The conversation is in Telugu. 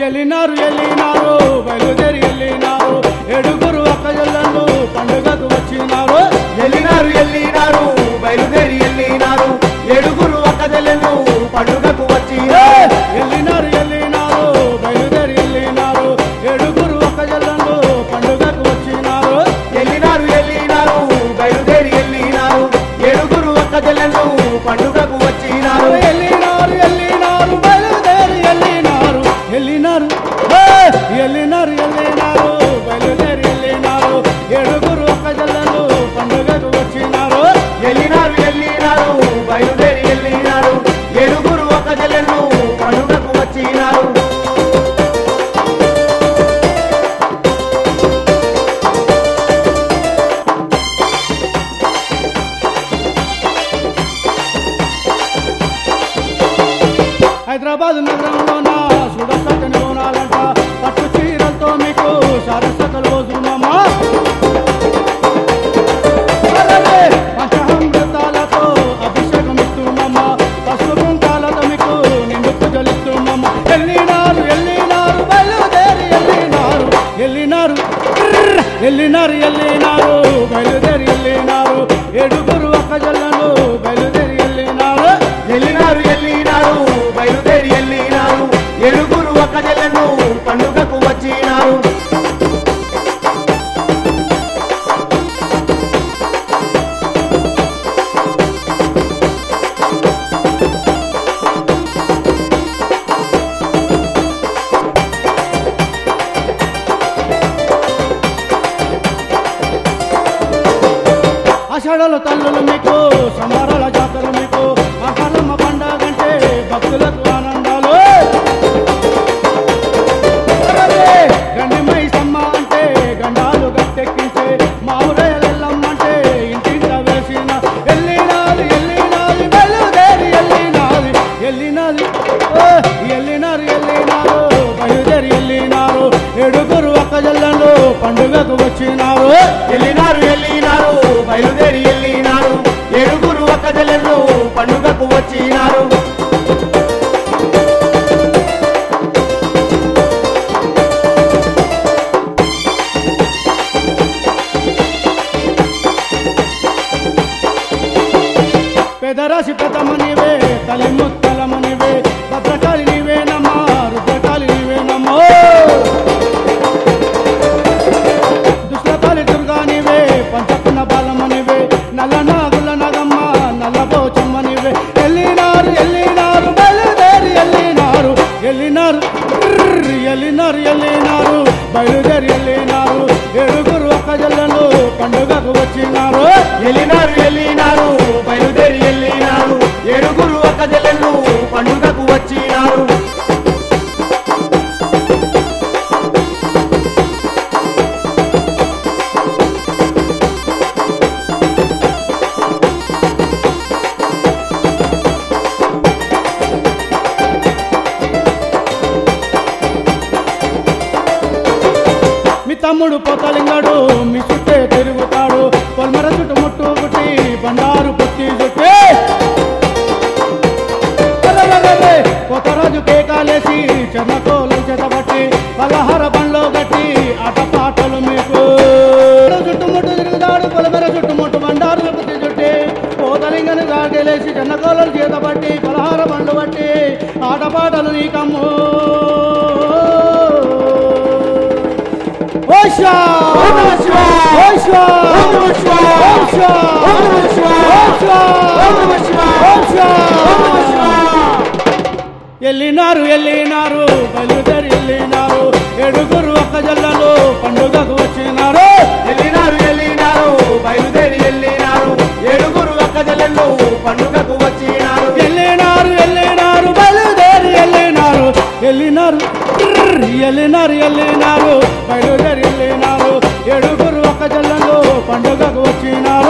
ఎల్లినారు ఎల్లినారు బయలుదేరి ఎల్లినారు ఏడుగురు అక్కజల్లను పండుగకు వచ్చినారు ఎల్లినారు ఎల్లినారు బయలుదేరి ఎల్లినారు ఏడుగురు ఒక్కదెలను పండుగకు వచ్చి ఎల్లినారు ఎల్లినారు బయలుదేరి ఎల్లినారు ఏడుగురు అక్కజల్లను పండుగకు వచ్చినారు ఎల్లినారు ఎల్లినారు బయలుదేరి ఎల్లినారు ఏడుగురు ఒక్కదెలను పండుగకు వచ్చినారు ఎల్లినారు ఎల్లినారు బయలుదేరి ఎల్లినారు ఎల్లినారు హే! ఎల్లినారు ఎల్లినారు బయలుదేరి ఎల్లినారు ఏడుగురు అక్కజల్లను పండుగకు వచ్చినారు ఎల్లినారు ఎల్లినారు బయలుదేరి ఎల్లినారు ఏడుగురు ఒక్కదెలను పండుగకు వచ్చినారు హైదరాబాద్ నగరంలోన సుడసక్కని బోనాలంట పట్టు చీరలతో మీకు సరస్వతలు వదునమ్మా పంచహమృతాలతో అభిషేకం ఇస్తున్నామా పసుపు కుంకాలతో మీకు నిండు పూజలిస్తున్నామా ఎల్లినారు ఎల్లినారు బయలుదేరి ఎల్లినారు ఎల్లినారు ట్రర్ ఎల్లినారు ఎల్లినారు బయలుదేరి ఎల్లినారు ఏడుగురు అక్కజల్లను బయలుదేరి ఎల్లినారు ఎల్లినారు ఎల్లినారు బయలుదేరి ఎల్లినారు ఏడుగురు ఒక్కదెలను పండుగకు వచ్చినారు ఆషాఢాల తల్లులు మీకు సంబరాల జాతరలు మీకు మహారమ్మ పండగంటే భక్తులకు ఆనందాలు అరెరే! గండిమై సమ్మ అంటే గండాలు గట్టెక్కించే మామిడాయలెల్లమ్మ అంటే ఇంటింట వేసిన ఎల్లినాది ఎల్లినాది బయలుదేరి ఎల్లినాది ఎల్లినాది ఓ! ఎల్లినారు ఎల్లినారు బయలుదేరి ఎల్లినారు ఏడుగురు అక్కజల్లను పండుగకు వచ్చినారు ఎల్లినారు ఎల్లినారు బయలుదేరి ఎల్లినారు ఏడుగురు ఒక్కదెలను పండుగకు వచ్చినారు పెదరాశి పెదమనివే తల్లి ముత్తలమనివే భద్రకాళి నీవేనమ్మా రుద్రకాళి నీవేనమ్మో దుష్లకాళి దుర్గా నీవే పంచకున్న బాలమనివే నల్ల నాగుల నగమ్మ నల్ల పోచమ్మనివే ఎల్లినారు ఎల్లినారు బయలుదేరి ఎల్లినారు ఎల్లినారు ట్రర్ ఎల్లినారు ఎల్లినారు బయలుదేరి ఎల్లినారు ఏడుగురు ఒక్కజల్లను పండుగకు వచ్చినారు ఎల్లినారు ఎల్లినారు బయలుదేరి ఎల్లినారు ఏడుగురు ఒక్కదెలను పండుగకు వచ్చినారు మీ తమ్ముడు పోతలింగాడు మీ చుట్టే తిరుగుతాడు పొల్మర చుట్టు ముట్టు పుట్టి బండారు పుట్టి చుట్టే అరెరెరెరె! కొత్తరాజు కేకాలేసి చెన్నకోలం చేతబట్టి పలహార బండ్లో గట్టి ఆటపాటలు మీకు చుట్టుముట్టు తిరుగుతాడు పొలమెర చుట్టుముట్టు బండారు పుట్టి చుట్టి పోతలింగను గాగలేసి చెన్నకోలం చేతబట్టి పలహార బండ్లు బట్టి ఆటపాటలు నీకమ్ము ఓషా ఓం నమః శివాయ! ఓషా ఓం నమః శివాయ! ఓషా ఓం నమః శివాయ! ఓషా ఓం నమః శివాయ! ఓషా ఓం నమః శివాయ! ఎల్లినారు ఎల్లినారు బయలుదేరి ఎల్లినారు ఏడుగురు ఒక్కజల్లలో పండుగకు వచ్చినారు ఎల్లినారు ఎల్లినారు బయలుదేరి ఎల్లినారు ఏడుగురు ఒక్కదెలను పండుగకు వచ్చినారు ఎల్లినారు ఎల్లినారు బయలుదేరి ఎల్లినారు ఎల్లినారు ట్రర్ ఎల్లినారు ఎల్లినారు బయలుదేరి ఎల్లినారు ఏడుగురు ఒక్కజల్లలో పండుగకు వచ్చినారు